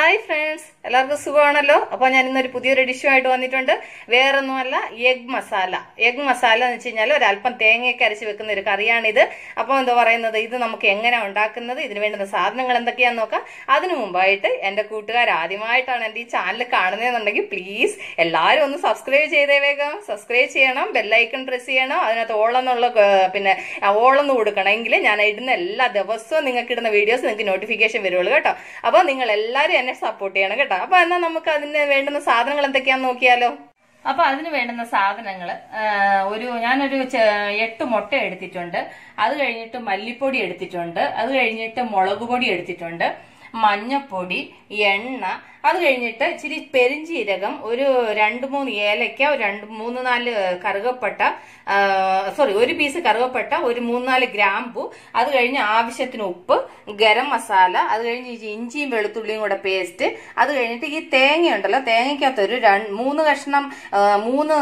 hi friends എല്ലാവർക്കും സുഖമാണല്ലോ അപ്പോൾ ഞാൻ ഇന്നൊരു പുതിയൊരു ഡിഷുമായിട്ട് വന്നിട്ടുണ്ട് വേറൊന്നുമല്ല എഗ് മസാല എഗ് മസാല എന്ന് വെച്ച് കഴിഞ്ഞാൽ ഒരല്പം തേങ്ങയൊക്കെ അരച്ച് വെക്കുന്ന ഒരു കറിയാണിത് അപ്പോൾ എന്താ പറയുന്നത് ഇത് നമുക്ക് എങ്ങനെ ഉണ്ടാക്കുന്നത് ഇതിന് വേണ്ടുന്ന സാധനങ്ങൾ എന്തൊക്കെയാന്ന് നോക്കാം അതിനു മുമ്പായിട്ട് എൻ്റെ കൂട്ടുകാർ ആദ്യമായിട്ടാണ് എൻ്റെ ഈ ചാനൽ കാണുന്നതെന്നുണ്ടെങ്കിൽ പ്ലീസ് എല്ലാവരും ഒന്ന് സബ്സ്ക്രൈബ് ചെയ്തേ വേഗം സബ്സ്ക്രൈബ് ചെയ്യണം ബെല്ലൈക്കൺ പ്രസ് ചെയ്യണം അതിനകത്ത് ഓളെന്നുള്ള ഏർ, പിന്നെ ഓളെന്ന് കൊടുക്കണം എങ്കിൽ ഞാൻ ഇടുന്ന എല്ലാ ദിവസവും നിങ്ങൾക്ക് ഇടുന്ന വീഡിയോസ് നിങ്ങൾക്ക് നോട്ടിഫിക്കേഷൻ വരുള്ളൂ കേട്ടോ അപ്പോൾ നിങ്ങൾ എല്ലാവരും എന്നെ സപ്പോർട്ട് ചെയ്യണം കേട്ടോ അപ്പോൾ എന്നാൽ നമുക്ക് അതിന് വേണ്ടുന്ന സാധനങ്ങൾ എന്തൊക്കെയാണെന്ന് നോക്കിയാലോ അപ്പൊ അതിന് വേണ്ടുന്ന സാധനങ്ങൾ ഒരു ഞാനൊരു ചെ- എട്ട് മുട്ട എടുത്തിട്ടുണ്ട് അത് കഴിഞ്ഞിട്ട് മല്ലിപ്പൊടി എടുത്തിട്ടുണ്ട് അത് കഴിഞ്ഞിട്ട് മുളക് പൊടി എടുത്തിട്ടുണ്ട് മഞ്ഞപ്പൊടി എണ്ണ അത് കഴിഞ്ഞിട്ട് ഇച്ചിരി പെരിഞ്ചീരകം ഒരു രണ്ട് മൂന്ന് ഏലക്ക ഒരു രണ്ട് മൂന്ന് നാല് കറുകപ്പട്ട സോറി ഒരു പീസ് കറുകപ്പട്ട ഒരു മൂന്ന് നാല് ഗ്രാമ്പു അത് കഴിഞ്ഞ് ആവശ്യത്തിന് ഉപ്പ് ഗരം മസാല അത് കഴിഞ്ഞ് ഈ ഇഞ്ചിയും വെളുത്തുള്ളിയും കൂടെ പേസ്റ്റ് അത് കഴിഞ്ഞിട്ട് ഈ തേങ്ങ ഉണ്ടല്ലോ തേങ്ങയ്ക്കകത്ത് ഒരു രണ്ട് മൂന്ന് കഷ്ണം ആ, മൂന്ന്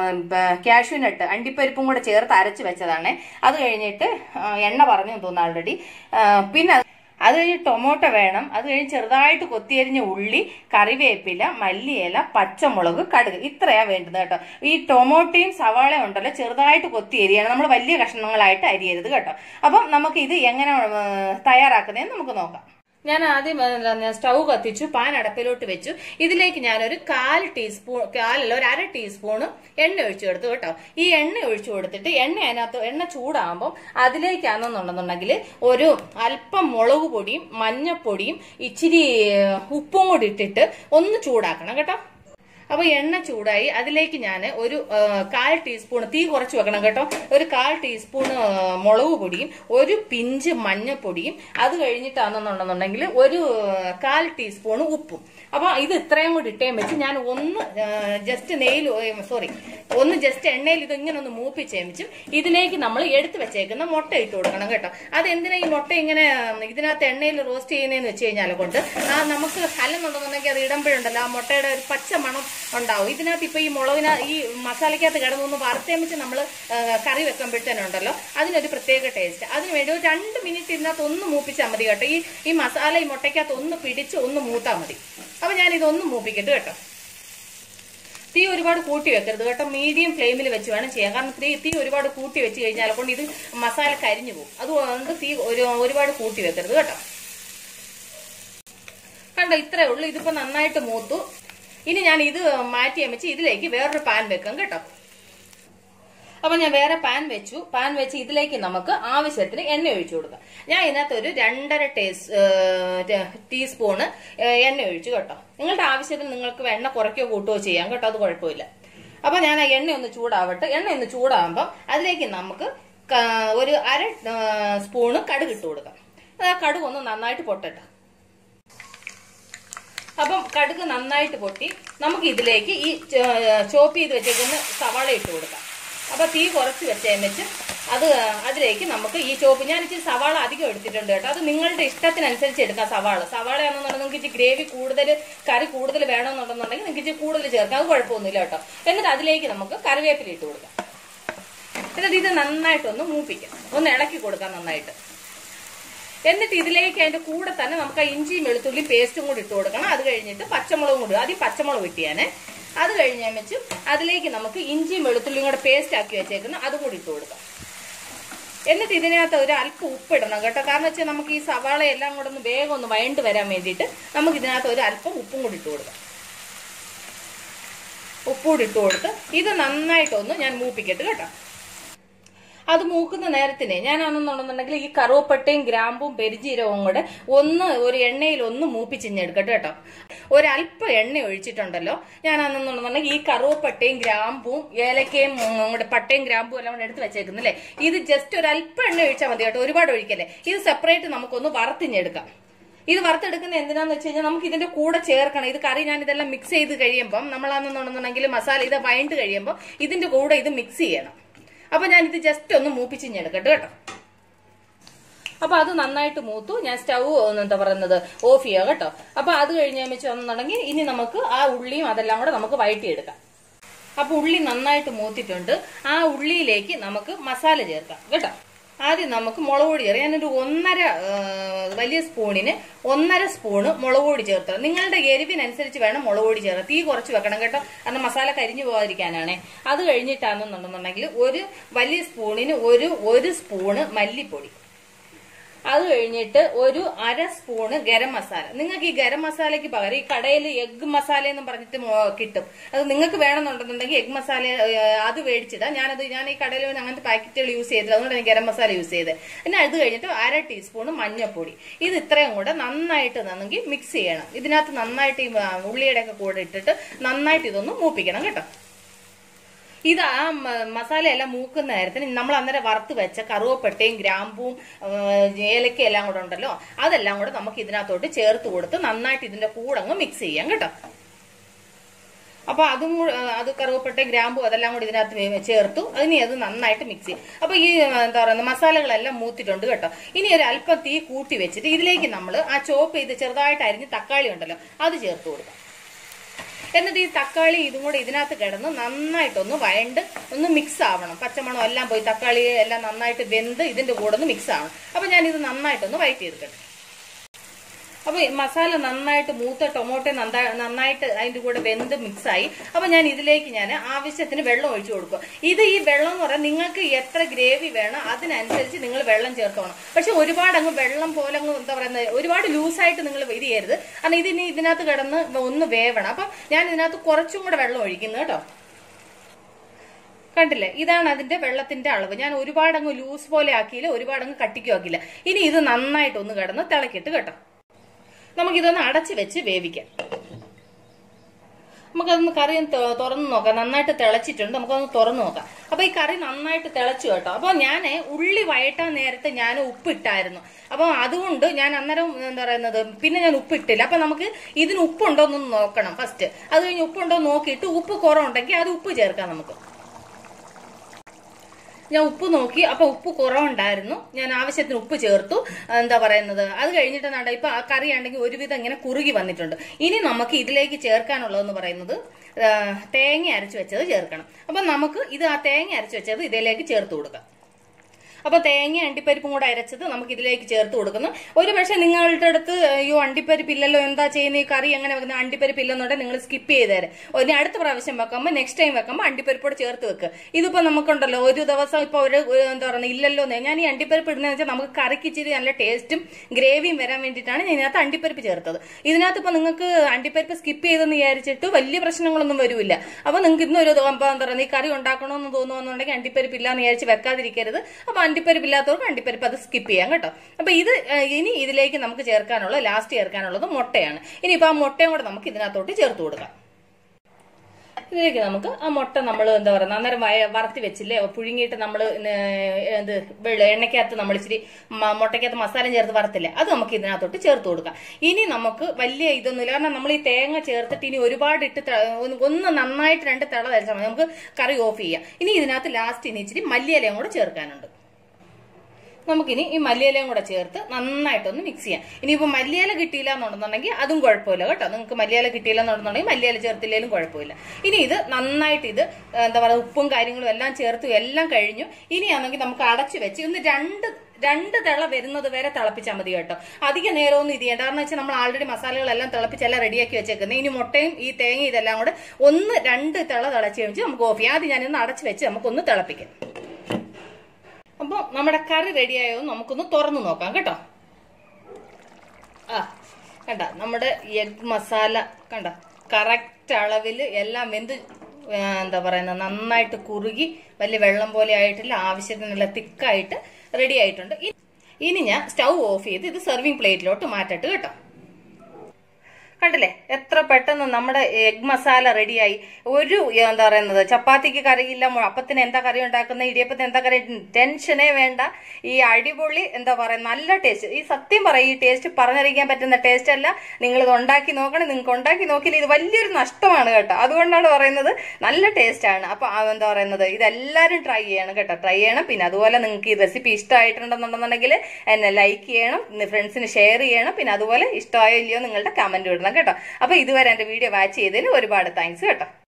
കാഷ്യൂനട്ട് അണ്ടിപ്പരിപ്പും കൂടെ ചേർത്ത് അരച്ച് വെച്ചതാണ് അത് കഴിഞ്ഞിട്ട് ആ, എണ്ണ പറഞ്ഞു തോന്നുന്നു ആൾറെഡി പിന്നെ അത് കഴിഞ്ഞ് ടൊമാറ്റോ വേണം അത് കഴിഞ്ഞ് ചെറുതായിട്ട് കൊത്തിയരിഞ്ഞ ഉള്ളി കറിവേപ്പില മല്ലിയില പച്ചമുളക് കടുക് ഇത്രയാ വേണ്ടത് കേട്ടോ ഈ ടൊമാറ്റോയും സവാളയും ഉണ്ടല്ലോ ചെറുതായിട്ട് കൊത്തി എരിയണം നമ്മൾ വലിയ കഷ്ണങ്ങളായിട്ട് അരിയരുത് കേട്ടോ അപ്പം നമുക്ക് ഇത് എങ്ങനെ തയ്യാറാക്കുന്നതെന്ന് നമുക്ക് നോക്കാം ഞാൻ ആദ്യം എന്താണ് സ്റ്റൗ കത്തിച്ചു പാൻ അടപ്പിലോട്ട് വെച്ചു ഇതിലേക്ക് ഞാനൊരു കാൽ ടീസ്പൂൺ കാലല്ല ഒരു അര ടീസ്പൂണ് എണ്ണ ഒഴിച്ചു കൊടുത്തു കേട്ടോ ഈ എണ്ണ ഒഴിച്ചു കൊടുത്തിട്ട് എണ്ണ അതിനകത്ത് എണ്ണ ചൂടാകുമ്പോൾ അതിലേക്കാണെന്നുണ്ടെന്നുണ്ടെങ്കിൽ ഒരു അല്പം മുളക് പൊടിയും മഞ്ഞപ്പൊടിയും ഇച്ചിരി ഏഹ്, ഉപ്പും കൂടി ഇട്ടിട്ട് ഒന്ന് ചൂടാക്കണം കേട്ടോ അപ്പൊ എണ്ണ ചൂടായി അതിലേക്ക് ഞാൻ ഒരു ആ, കാൽ ടീസ്പൂൺ തീ കുറച്ച് വെക്കണം കേട്ടോ ഒരു കാൽ ടീസ്പൂൺ ആ, മുളക് പൊടിയും ഒരു പിഞ്ച് മഞ്ഞപ്പൊടിയും അത് കഴിഞ്ഞിട്ടാണെന്നുണ്ടെന്നുണ്ടെങ്കിൽ ഒരു ആ, കാൽ ടീസ്പൂൺ ഉപ്പും അപ്പൊ ഇത് ഇത്രയും കൂടി ഇട്ടേം വെച്ച് ഞാൻ ഒന്ന് ജസ്റ്റ് നെയ്യിൽ സോറി ഒന്ന് ജസ്റ്റ് എണ്ണയിൽ ഇത് ഇങ്ങനെ ഒന്ന് മൂപ്പിച്ചേമിച്ചും ഇതിലേക്ക് നമ്മൾ എടുത്തു വെച്ചേക്കുന്ന മുട്ട ഇട്ട് കൊടുക്കണം കേട്ടോ അതെന്തിനാ ഈ മുട്ട ഇങ്ങനെ ഇതിനകത്ത് എണ്ണയിൽ റോസ്റ്റ് ചെയ്യുന്നതെന്ന് വെച്ച് കഴിഞ്ഞാൽ കൊണ്ട് ആ നമുക്ക് ഹല്ലെന്നുണ്ടെന്നുണ്ടെങ്കിൽ അത് ഇടുമ്പോഴുണ്ടല്ലോ ആ മുട്ടയുടെ ഒരു പച്ച മണം ഉണ്ടാവും ഇതിനകത്ത് ഇപ്പൊ ഈ മുളകിന ഈ മസാലയ്ക്കകത്ത് കിടന്നൊന്ന് വറുത്തേമിച്ച് നമ്മൾ കറി വെക്കുമ്പോഴത്തേനുണ്ടല്ലോ അതിനൊരു പ്രത്യേക ടേസ്റ്റ് അതിന് വേണ്ടി ഒരു രണ്ട് മിനിറ്റ് ഇതിനകത്ത് ഒന്ന് മൂപ്പിച്ചാൽ മതി കേട്ടോ ഈ ഈ മസാല ഈ മുട്ടയ്ക്കകത്ത് ഒന്ന് പിടിച്ച് ഒന്ന് മൂത്താൽ മതി അപ്പൊ ഞാൻ ഇതൊന്ന് മൂപ്പിക്കട്ടെ കേട്ടോ തീ ഒരുപാട് കൂട്ടി വെക്കരുത് കേട്ടോ മീഡിയം ഫ്ലെയിമിൽ വെച്ച് വേണം ചെയ്യാൻ കാരണം തീ തീ ഒരുപാട് കൂട്ടി വെച്ച് കഴിഞ്ഞാൽ കൊണ്ട് ഇത് മസാല കരിഞ്ഞു പോകും അതുകൊണ്ട് തീ ഒരു ഒരുപാട് കൂട്ടി വെക്കരുത് കേട്ടോ കണ്ടോ ഇത്രേ ഉള്ളൂ ഇതിപ്പോ നന്നായിട്ട് മൂത്തു ഇനി ഞാൻ ഇത് മാറ്റി അമ്മച്ച് ഇതിലേക്ക് വേറൊരു പാൻ വെക്കാം കേട്ടോ അപ്പൊ ഞാൻ വേറെ പാൻ വെച്ചു പാൻ വെച്ച് ഇതിലേക്ക് നമുക്ക് ആവശ്യത്തിന് എണ്ണ ഒഴിച്ചു കൊടുക്കാം ഞാൻ ഇതിനകത്ത് ഒരു രണ്ടര ടേസ് ടീസ്പൂണ് എണ്ണ ഒഴിച്ചു കേട്ടോ നിങ്ങളുടെ ആവശ്യത്തിന് നിങ്ങൾക്ക് എണ്ണ കുറയ്ക്കോ കൂട്ടുകയോ ചെയ്യാം കേട്ടോ അത് കുഴപ്പമില്ല അപ്പൊ ഞാൻ ആ എണ്ണ ഒന്ന് ചൂടാവട്ടെ എണ്ണ ഒന്ന് ചൂടാകുമ്പോൾ അതിലേക്ക് നമുക്ക് ക- ഒരു അര ആ, സ്പൂണ് കടുക് ഇട്ട് കൊടുക്കാം ആ കടുക് ഒന്ന് നന്നായിട്ട് പൊട്ടട്ടെ അപ്പം കടുക് നന്നായിട്ട് പൊട്ടി നമുക്ക് ഇതിലേക്ക് ഈ ചോപ്പ് ചെയ്ത് വെച്ചേക്കുന്ന സവാള ഇട്ട് കൊടുക്കാം അപ്പൊ തീ കുറച്ച് വെച്ചേമിച്ച് അത് അതിലേക്ക് നമുക്ക് ഈ ചോപ്പ് ഞാൻ ഇച്ചിരി സവാള അധികം എടുത്തിട്ടുണ്ട് കേട്ടോ അത് നിങ്ങളുടെ ഇഷ്ടത്തിനനുസരിച്ച് എടുക്കാം സവാള സവാള ആണെന്നുണ്ടെങ്കിൽ നിങ്ങൾക്ക് ഇച്ചിരി ഗ്രേവി കൂടുതൽ കറി കൂടുതൽ വേണമെന്നുണ്ടെന്നുണ്ടെങ്കിൽ നിങ്ങൾക്ക് ഇച്ചിരി കൂടുതൽ ചേർക്കാം അത് കുഴപ്പമൊന്നുമില്ല കേട്ടോ എന്നിട്ട് അതിലേക്ക് നമുക്ക് കറിവേപ്പില ഇട്ട് കൊടുക്കാം എന്നിട്ട് ഇത് നന്നായിട്ടൊന്ന് മൂപ്പിക്കാം ഒന്ന് ഇളക്കി കൊടുക്കാം നന്നായിട്ട് എന്നിട്ട് ഇതിലേക്ക് അതിന്റെ കൂടെ തന്നെ നമുക്ക് ആ ഇഞ്ചിയും വെളുത്തുള്ളി പേസ്റ്റും കൂടി ഇട്ട് കൊടുക്കണം അത് കഴിഞ്ഞിട്ട് പച്ചമുളകും കൂടി ആദ്യം പച്ചമുളക് ഇട്ടിയാനെ അത് കഴിഞ്ഞാൽ വെച്ച് അതിലേക്ക് നമുക്ക് ഇഞ്ചിയും വെളുത്തുള്ളിയും കൂടെ പേസ്റ്റ് ആക്കി വെച്ചേക്കുന്ന അതും കൂടി ഇട്ട് കൊടുക്കാം എന്നിട്ട് ഇതിനകത്ത് ഒരു അല്പം ഉപ്പ് ഇടണം കേട്ടോ കാരണം വെച്ചാൽ നമുക്ക് ഈ സവാള എല്ലാം കൂടെ ഒന്ന് വേഗം ഒന്ന് വഴണ്ട് വരാൻ വേണ്ടിയിട്ട് നമുക്ക് ഇതിനകത്ത് ഒരു അല്പം ഉപ്പും കൂടി ഇട്ട് കൊടുക്കാം ഉപ്പും കൂടി ഇട്ട് കൊടുത്ത് ഇത് നന്നായിട്ടൊന്ന് ഞാൻ മൂപ്പിക്കട്ടെ കേട്ടോ അത് മൂക്കുന്ന നേരത്തിന് ഞാനാണെന്നുണ്ടെന്നുണ്ടെങ്കിൽ ഈ കറുവപ്പട്ടയും ഗ്രാമ്പും പെരിജീരകവും കൂടെ ഒന്ന് ഒരു എണ്ണയിൽ ഒന്ന് മൂപ്പിച്ചിഞ്ഞെടുക്കട്ടെ കേട്ടോ ഒരല്പം എണ്ണ ഒഴിച്ചിട്ടുണ്ടല്ലോ ഞാനാണെന്നുണ്ടെന്നുണ്ടെങ്കിൽ ഈ കറുവപ്പട്ടയും ഗ്രാമ്പും ഏലക്കയും ഉം, കൂടെ പട്ടയും ഗ്രാമ്പും എല്ലാം കൂടെ എടുത്ത് വെച്ചേക്കുന്നില്ലേ ഇത് ജസ്റ്റ് ഒരു അല്പം എണ്ണ ഒഴിച്ചാൽ മതി കേട്ടോ ഒരുപാട് ഒഴിക്കല്ലേ ഇത് സെപ്പറേറ്റ് നമുക്കൊന്ന് വറുത്തിഞ്ഞെടുക്കാം ഇത് വറുത്തെടുക്കുന്ന എന്തിനാന്ന് വെച്ച് കഴിഞ്ഞാൽ നമുക്ക് ഇതിന്റെ കൂടെ ചേർക്കണം ഇത് കറി ഞാൻ ഇതെല്ലാം മിക്സ് ചെയ്ത് കഴിയുമ്പം നമ്മളാണെന്നുണ്ടെന്നുണ്ടെങ്കിൽ മസാല ഇത് വഴണ്ട് കഴിയുമ്പോൾ ഇതിന്റെ കൂടെ ഇത് മിക്സ് ചെയ്യണം അപ്പൊ ഞാൻ ഇത് ജസ്റ്റ് ഒന്ന് മൂപ്പിച്ചിഞ്ഞെടുക്കട്ടെ കേട്ടോ അപ്പൊ അത് നന്നായിട്ട് മൂത്തു ഞാൻ സ്റ്റൗ എന്താ പറയുന്നത് ഓഫ് ചെയ്യുക കേട്ടോ അപ്പൊ അത് കഴിഞ്ഞാൽ വെച്ച് വന്നിട്ടുണ്ടെങ്കിൽ ഇനി നമുക്ക് ആ ഉള്ളിയും അതെല്ലാം കൂടെ നമുക്ക് വഴറ്റിയെടുക്കാം അപ്പൊ ഉള്ളി നന്നായിട്ട് മൂത്തിട്ടുണ്ട് ആ ഉള്ളിയിലേക്ക് നമുക്ക് മസാല ചേർക്കാം കേട്ടോ ആദ്യം നമുക്ക് മുളക് പൊടി ചേർക്കാം ഞാനൊരു ഒന്നര ആ, വലിയ സ്പൂണിന് ഒന്നര സ്പൂണ് മുളക് പൊടി ചേർത്തത് നിങ്ങളുടെ എരിവിനനുസരിച്ച് വേണം മുളക് പൊടി ചേർത്ത് തീ കുറച്ച് വെക്കണം കേട്ടോ കാരണം മസാല കരിഞ്ഞു പോകാതിരിക്കാനാണേ അത് കഴിഞ്ഞിട്ടാണെന്നുണ്ടെന്നുണ്ടെങ്കിൽ ഒരു വലിയ സ്പൂണിന് ഒരു ഒരു സ്പൂണ് മല്ലിപ്പൊടി അത് കഴിഞ്ഞിട്ട് ഒരു അര സ്പൂണ് ഗരം മസാല നിങ്ങൾക്ക് ഈ ഗരം മസാലയ്ക്ക് പകരം ഈ കടയിൽ എഗ് മസാല എന്ന് പറഞ്ഞിട്ട് മോ- കിട്ടും അത് നിങ്ങൾക്ക് വേണമെന്നുണ്ടെന്നുണ്ടെങ്കിൽ എഗ് മസാല ഏ, അത് മേടിച്ചിടാം ഞാനത് ഞാൻ ഈ കടയിൽ അങ്ങനത്തെ പാക്കറ്റുകൾ യൂസ് ചെയ്തില്ല അതുകൊണ്ട് ഞാൻ ഗരം മസാല യൂസ് ചെയ്തത് പിന്നെ അത് കഴിഞ്ഞിട്ട് അര ടീസ്പൂണ് മഞ്ഞൾപ്പൊടി ഇത് ഇത്രയും കൂടെ നന്നായിട്ട് നന്നെങ്കിൽ മിക്സ് ചെയ്യണം ഇതിനകത്ത് നന്നായിട്ട് ഈ ആ, ഉള്ളിയുടെ ഒക്കെ കൂടെ ഇട്ടിട്ട് നന്നായിട്ട് ഇതൊന്ന് മൂപ്പിക്കണം കേട്ടോ ഇത് ആ മ- മസാലയെല്ലാം മൂക്കുന്ന നേരത്തിന് നമ്മൾ അന്നേരം വറുത്ത് വെച്ച കറുവപ്പട്ടയും ഗ്രാമ്പൂവും ഏലക്കയും എല്ലാം കൂടെ ഉണ്ടല്ലോ അതെല്ലാം കൂടെ നമുക്ക് ഇതിനകത്തോട്ട് ചേർത്ത് കൊടുത്ത് നന്നായിട്ട് ഇതിന്റെ കൂടെ അങ്ങ് മിക്സ് ചെയ്യാം കേട്ടോ അപ്പൊ അതും കൂടെ ആ, അത് കറുവപ്പട്ടയും ഗ്രാമ്പും അതെല്ലാം കൂടി ഇതിനകത്ത് വേ- ചേർത്തു ഇനി അത് നന്നായിട്ട് മിക്സ് ചെയ്യും അപ്പൊ ഈ ആ, എന്താ പറയുക മസാലകളെല്ലാം മൂത്തിട്ടുണ്ട് കേട്ടോ ഇനി ഒരു അല്പം തീ കൂട്ടി വെച്ചിട്ട് ഇതിലേക്ക് നമ്മൾ ആ ചോപ്പ് ചെയ്ത് ചെറുതായിട്ട് അരിഞ്ഞ് തക്കാളി ഉണ്ടല്ലോ അത് ചേർത്ത് കൊടുക്കാം എന്നിട്ട് ഈ തക്കാളി ഇതും കൂടെ ഇതിനകത്ത് കിടന്ന് നന്നായിട്ടൊന്ന് വയണ്ട് ഒന്ന് മിക്സ് ആവണം പച്ചമണം എല്ലാം പോയി തക്കാളി എല്ലാം നന്നായിട്ട് വെന്ത് ഇതിന്റെ കൂടെ ഒന്ന് മിക്സ് ആവണം അപ്പൊ ഞാൻ ഇത് നന്നായിട്ടൊന്ന് വയറ്റി എടുക്കട്ടെ അപ്പൊ ഈ മസാല നന്നായിട്ട് മൂത്ത ടൊമാറ്റോ നന്നാ- നന്നായിട്ട് അതിന്റെ കൂടെ വെന്ത് മിക്സ് ആയി അപ്പൊ ഞാൻ ഇതിലേക്ക് ഞാൻ ആവശ്യത്തിന് വെള്ളം ഒഴിച്ചു കൊടുക്കും ഇത് ഈ വെള്ളം എന്ന് പറയാൻ നിങ്ങൾക്ക് എത്ര ഗ്രേവി വേണം അതിനനുസരിച്ച് നിങ്ങൾ വെള്ളം ചേർത്തോണം പക്ഷെ ഒരുപാട് അങ്ങ് വെള്ളം പോലെ അങ്ങ് എന്താ പറയുന്നത് ഒരുപാട് ലൂസായിട്ട് നിങ്ങൾ ഇത് ചെയ്യരുത് കാരണം ഇതിന് ഇതിനകത്ത് കിടന്ന് ഒന്ന് വേവണം അപ്പം ഞാൻ ഇതിനകത്ത് കുറച്ചും കൂടെ വെള്ളം ഒഴിക്കുന്നു കേട്ടോ കണ്ടില്ലേ ഇതാണ് അതിന്റെ വെള്ളത്തിന്റെ അളവ് ഞാൻ ഒരുപാട് അങ്ങ് ലൂസ് പോലെ ആക്കിയില്ല ഒരുപാട് അങ്ങ് കട്ടിക്കും ആക്കിയില്ല ഇനി ഇത് നന്നായിട്ട് ഒന്ന് കിടന്ന് തിളക്കിട്ട് കേട്ടോ നമുക്കിതൊന്ന് അടച്ച് വെച്ച് വേവിക്കാം നമുക്കതൊന്ന് കറി ഒന്ന് തൊ- തുറന്ന് നോക്കാം നന്നായിട്ട് തിളച്ചിട്ടുണ്ട് നമുക്കൊന്ന് തുറന്ന് നോക്കാം അപ്പൊ ഈ കറി നന്നായിട്ട് തിളച്ചു കേട്ടോ അപ്പൊ ഞാൻ ഉള്ളി വയറ്റാൻ നേരത്തെ ഞാൻ ഉപ്പിട്ടായിരുന്നു അപ്പൊ അതുകൊണ്ട് ഞാൻ അന്നേരം എന്താ പറയുന്നത് പിന്നെ ഞാൻ ഉപ്പിട്ടില്ല അപ്പൊ നമുക്ക് ഇതിന് ഉപ്പുണ്ടോ എന്നൊന്ന് നോക്കണം ഫസ്റ്റ് അത് കഴിഞ്ഞ് ഉപ്പുണ്ടോ എന്ന് നോക്കിയിട്ട് ഉപ്പ് കുറവുണ്ടെങ്കിൽ അത് ഉപ്പ് ചേർക്കാം നമുക്ക് ഞാൻ ഉപ്പ് നോക്കി അപ്പൊ ഉപ്പ് കുറവുണ്ടായിരുന്നു ഞാൻ ആവശ്യത്തിന് ഉപ്പ് ചേർത്തു എന്താ പറയുന്നത് അത് കഴിഞ്ഞിട്ട് നട ഇപ്പൊ ആ കറി ആണെങ്കിൽ ഒരുവിധം ഇങ്ങനെ കുറുകി വന്നിട്ടുണ്ട് ഇനി നമുക്ക് ഇതിലേക്ക് ചേർക്കാനുള്ളതെന്ന് പറയുന്നത് ആ, തേങ്ങ അരച്ചു വെച്ചത് ചേർക്കണം അപ്പൊ നമുക്ക് ഇത് ആ തേങ്ങ അരച്ചു വെച്ചത് ഇതിലേക്ക് ചേർത്ത് കൊടുക്കാം അപ്പൊ തേങ്ങ അണ്ടിപ്പരിപ്പും കൂടെ അരച്ചത് നമുക്ക് ഇതിലേക്ക് ചേർത്ത് കൊടുക്കുന്നു ഒരു പക്ഷെ നിങ്ങളുടെ അടുത്ത് അയ്യോ അണ്ടിപ്പരിപ്പ് ഇല്ലല്ലോ എന്താ ചെയ്യുന്ന ഈ കറി എങ്ങനെ വെക്കുന്നത് അണ്ടിപ്പരിപ്പ് ഇല്ലെന്നുണ്ടെങ്കിൽ നിങ്ങൾ സ്കിപ്പ് ചെയ്തേരെ ഒരു അടുത്ത പ്രാവശ്യം വെക്കുമ്പോൾ നെക്സ്റ്റ് ടൈം വെക്കുമ്പോൾ അണ്ടിപ്പരിപ്പോട് ചേർത്ത് വെക്കുക ഇതിപ്പോ നമുക്കുണ്ടല്ലോ ഒരു ദിവസം ഇപ്പൊ ഒരു ഒരു എന്താ പറയുക ഇല്ലല്ലോ എന്ന് ഞാൻ ഈ അണ്ടിപ്പരിപ്പ് ഇടുന്നതെന്ന് വെച്ചാൽ നമുക്ക് കറിക്ക് ഇച്ചിരി നല്ല ടേസ്റ്റും ഗ്രേവിയും വരാൻ വേണ്ടിയിട്ടാണ് ഞാൻ ഇതിനകത്ത് അണ്ടിപ്പരിപ്പ് ചേർത്തത് ഇതിനകത്ത് ഇപ്പൊ നിങ്ങൾക്ക് അണ്ടിപ്പരിപ്പ് സ്കിപ്പ് ചെയ്തെന്ന് വിചാരിച്ചിട്ട് വലിയ പ്രശ്നങ്ങളൊന്നും വരില്ല അപ്പൊ നിങ്ങൾക്ക് ഇന്നൊരു ദോ- ഇപ്പൊ എന്താ പറയുക ഈ കറി ഉണ്ടാക്കണമെന്ന് തോന്നുന്നുണ്ടെങ്കിൽ അണ്ടിപ്പരിപ്പ് ഇല്ലാന്ന് വിചാരിച്ച് വെക്കാതിരിക്കരുത് അപ്പൊ അണ്ടിപ്പരിപ്പ് ഇല്ലാത്തവർക്ക് അണ്ടിപ്പരിപ്പ് അത് സ്കിപ്പ് ചെയ്യാം കേട്ടോ അപ്പൊ ഇത് ആ, ഇനി ഇതിലേക്ക് നമുക്ക് ചേർക്കാനുള്ള ലാസ്റ്റ് ചേർക്കാനുള്ളത് മുട്ടയാണ് ഇനിയിപ്പോ ആ മുട്ടയും കൂടെ നമുക്ക് ഇതിനകത്തോട്ട് ചേർത്ത് കൊടുക്കാം ഇതിലേക്ക് നമുക്ക് ആ മുട്ട നമ്മൾ എന്താ പറയുക അന്നേരം വയ- വറുത്തി വെച്ചില്ലേ പുഴുങ്ങിയിട്ട് നമ്മൾ ഇത് വെള്ള എണ്ണയ്ക്കകത്ത് നമ്മൾ ഇച്ചിരി മ- മുട്ടയ്ക്കകത്ത് മസാല ചേർത്ത് വറുത്തില്ലേ അത് നമുക്ക് ഇതിനകത്തോട്ട് ചേർത്ത് കൊടുക്കാം ഇനി നമുക്ക് വലിയ ഇതൊന്നുമില്ല കാരണം നമ്മൾ ഈ തേങ്ങ ചേർത്തിട്ട് ഇനി ഒരുപാട് ഇട്ട് ത- ഒന്ന് ഒന്ന് നന്നായിട്ട് രണ്ട് തിള തരച്ചാൽ മതി നമുക്ക് കറി ഓഫ് ചെയ്യാം ഇനി ഇതിനകത്ത് ലാസ്റ്റ് ഇനി ഇച്ചിരി മല്ലിയിലയും കൂടെ ചേർക്കാനുണ്ട് നമുക്കിനി ഈ മല്ലിയിലയും കൂടെ ചേർത്ത് നന്നായിട്ടൊന്ന് മിക്സ് ചെയ്യാം ഇനിയിപ്പോൾ മല്ലിയില കിട്ടിയില്ല എന്നുണ്ടെന്നുണ്ടെങ്കിൽ അതും കുഴപ്പമില്ല കേട്ടോ നിങ്ങൾക്ക് മല്ലിയില കിട്ടിയില്ല എന്നുണ്ടെന്നുണ്ടെങ്കിൽ മല്ലിയില ചേർത്തില്ലെങ്കിലും കുഴപ്പമില്ല ഇനി ഇത് നന്നായിട്ട് ഇത് എന്താ പറയുക ഉപ്പും കാര്യങ്ങളും എല്ലാം ചേർത്ത് എല്ലാം കഴിഞ്ഞു ഇനിയാണെങ്കിൽ നമുക്ക് അടച്ചു വെച്ച് ഒന്ന് രണ്ട് രണ്ട് തിള വരുന്നത് വരെ തിളപ്പിച്ചാൽ മതി കേട്ടോ അധിക നേരമൊന്നും ഇത് ചെയ്യേണ്ട കാരണം വെച്ചാൽ നമ്മൾ ആൾറെഡി മസാലകളെല്ലാം തിളപ്പിച്ചെല്ലാം റെഡിയാക്കി വെച്ചേക്കുന്നത് ഇനി മുട്ടയും ഈ തേങ്ങ ഇതെല്ലാം കൂടെ ഒന്ന് രണ്ട് തിള തിളച്ച് കഴിഞ്ഞ് നമുക്ക് ഓഫ് ചെയ്യാം ആദ്യം ഞാനൊന്ന് അടച്ച് വെച്ച് നമുക്കൊന്ന് തിളപ്പിക്കാം അപ്പോൾ നമ്മുടെ കറി റെഡിയായോ എന്ന് നമുക്കൊന്ന് തുറന്നു നോക്കാം കേട്ടോ ആ കണ്ട നമ്മുടെ എഗ് മസാല കണ്ട കറക്റ്റ് അളവിൽ എല്ലാം വെന്ത് ആ, എന്താ പറയുന്നത് നന്നായിട്ട് കുറുകി വലിയ വെള്ളം പോലെ ആയിട്ടില്ല ആവശ്യത്തിനുള്ള തിക്കായിട്ട് റെഡി ആയിട്ടുണ്ട് ഇ- ഇനി ഞാൻ സ്റ്റൗ ഓഫ് ചെയ്ത് ഇത് സെർവിങ് പ്ലേറ്റിലോട്ട് മാറ്റട്ട് കേട്ടോ കണ്ടില്ലേ എത്ര പെട്ടെന്ന് നമ്മുടെ എഗ് മസാല റെഡിയായി ഒരു എന്താ പറയുന്നത് ചപ്പാത്തിക്ക് കറിയില്ല മു- അപ്പത്തിന് എന്താ കറി ഉണ്ടാക്കുന്ന ഇടിയപ്പത്തിന് എന്താ കറി ടെൻഷനേ വേണ്ട ഈ അടിപൊളി എന്താ പറയുക നല്ല ടേസ്റ്റ് ഈ സത്യം പറയും ഈ ടേസ്റ്റ് പറഞ്ഞറിയിക്കാൻ പറ്റുന്ന ടേസ്റ്റ് അല്ല നിങ്ങൾ ഇത് ഉണ്ടാക്കി നോക്കണം നിങ്ങൾക്ക് ഉണ്ടാക്കി നോക്കിയില്ല ഇത് വലിയൊരു നഷ്ടമാണ് കേട്ടോ അതുകൊണ്ടാണ് പറയുന്നത് നല്ല ടേസ്റ്റ് ആണ് അപ്പൊ ആ എന്താ പറയുന്നത് ഇതെല്ലാവരും ട്രൈ ചെയ്യണം കേട്ടോ ട്രൈ ചെയ്യണം പിന്നെ അതുപോലെ നിങ്ങൾക്ക് ഈ റെസിപ്പി ഇഷ്ടമായിട്ടുണ്ടെന്നുണ്ടെന്നുണ്ടെങ്കിൽ എന്നെ ലൈക്ക് ചെയ്യണം ഫ്രണ്ട്സിന് ഷെയർ ചെയ്യണം പിന്നെ അതുപോലെ ഇഷ്ടമായോ ഇല്ലയോ നിങ്ങളുടെ കമന്റ് ഇടണം കേട്ടോ അപ്പൊ ഇതുവരെ എന്റെ വീഡിയോ വാച്ച് ചെയ്തതിന് ഒരുപാട് താങ്ക്സ് കേട്ടോ